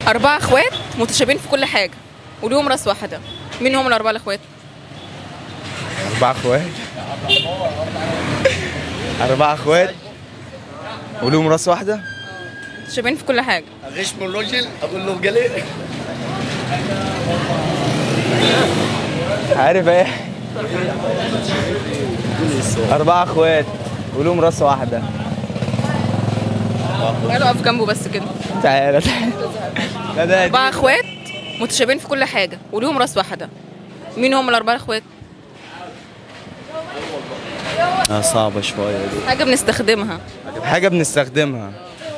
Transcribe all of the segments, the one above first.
أربعة إخوات متشابهين في كل حاجة وليهم راس واحدة مين هم الأربعة الإخوات؟ أربع اخوات أربع اخوات ولهم راس واحدة متشابهين في كل حاجة اغش من الراجل اقول له قليل عارف ايه أربع اخوات ولهم راس واحدة تعالوا أقف جنبه بس كده تعالى تعالى لا ده أربعة إخوات متشابهين في كل حاجة وليهم راس واحدة مين هم الأربعة الإخوات؟ آه صعبة شوية دي حاجة بنستخدمها حاجة بنستخدمها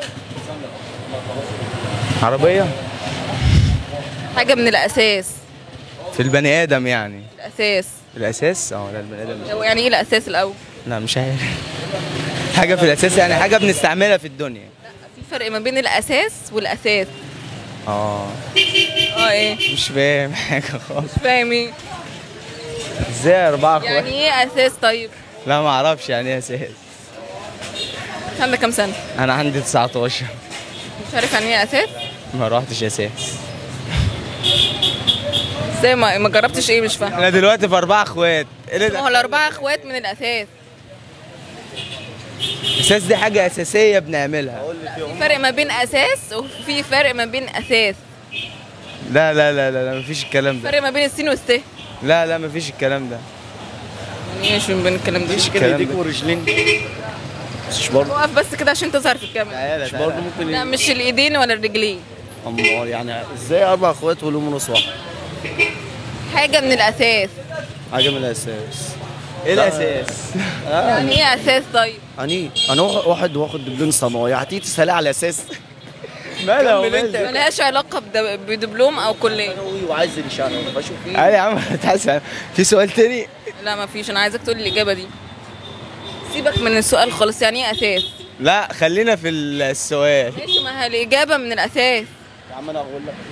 عربية حاجة من الأساس في البني آدم يعني الأساس الأساس اه لا البني آدم هو يعني إيه الأساس الأول؟ لا مش عارف حاجة في الأساس يعني حاجة بنستعملها في الدنيا في فرق ما بين الأساس والأساس اه اه إيه؟ مش فاهم حاجة خالص مش فاهم إيه؟ ازاي أربعة اخوات يعني إيه أساس طيب؟ لا ما اعرفش يعني ايه اساس عندك كام سنة؟ انا عندي 19 مش عارف يعني إيه أساس؟ ما روحتش اساس ازاي ما ما جربتش ايه مش فاهمه انا دلوقتي في اربعة اخوات ايه ما هو ده الاربعه اخوات من الاساس اساس دي حاجة اساسية بنعملها في فرق ما بين اساس وفي فرق ما بين اساس لا لا لا لا, لا مفيش الكلام ده فرق ما بين السين والس لا لا مفيش الكلام ده يعني ايه مش من بين الكلام ده مش الكلام كده ده. يديك ورجلين مش برضه وقف بس كده عشان تظهر في الكاميرا تعالى مش برضه ممكن لا ي- مش الايدين ولا الرجلين أمال يعني ازاي اربع اخوات ولهم راس واحد حاجه من الاساس حاجة من الاساس ايه الاساس يعني ايه اساس طيب يعني انا واحد- واحد واخد دبلوم صناعي هتيجي تسالي على اساس مالها كمل انت. ومالها؟ ملهاش علاقه بدب- بدبلوم او كليه ثانوي وعايز انشاء بشوف ايه يا عم تحس في سؤال تاني لا ما فيش انا عايزك تقول لي الاجابه دي سيبك من السؤال خالص يعني ايه اساس لا خلينا في السؤال ماشي ما هي الاجابه من الاساس يا عم انا اقول لك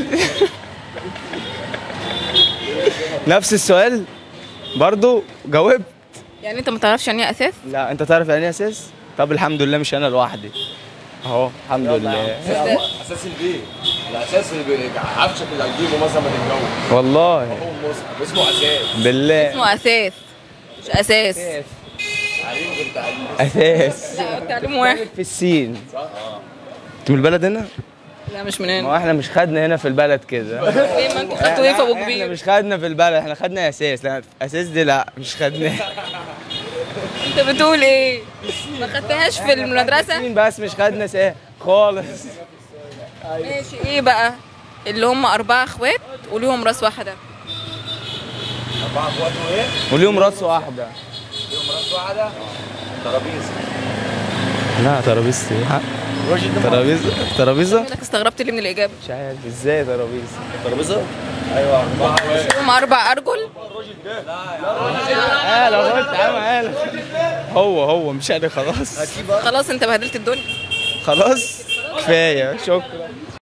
نفس السؤال برضو جاوبت يعني انت ما تعرفش يعني ايه اساس لا انت تعرف يعني ايه اساس طب الحمد لله مش انا لوحدي اهو الحمد لله اساس البيت الاساس اللي بي- عفشك اللي هتجيبه مثلا ما تتجوز والله هو المصحف اسمه اساس بالله اسمه اساس مش اساس تعليم غير تعليم لا، اساس تعليم واحد في السين انت من البلد هنا؟ لا مش من ما هنا هو احنا مش خدنا هنا في البلد كده ليه ما انتوا خدتوا ايه في ابو احنا كبير مش خدنا في البلد احنا خدنا اساس لا اساس دي لا مش خدناه انت بتقول ايه ما خدتهاش في المدرسه سين بس مش خدنا اساس خالص ماشي ايه بقى اللي هم اربعه اخوات وليهم راس واحده اربعه اخوات وايه؟ وليهم راس واحده ليهم راس واحده ترابيزه لا ترابيزتي الراجل ده ترابيزه ترابيزه لك استغربت ليه من الاجابه مش عارف ازاي ترابيزه ترابيزه ايوه اربعه اخوات ليهم اربع ارجل تعالى اهو تعالى هو هو مش انا خلاص خلاص انت بهدلت الدنيا خلاص كفايه شكرا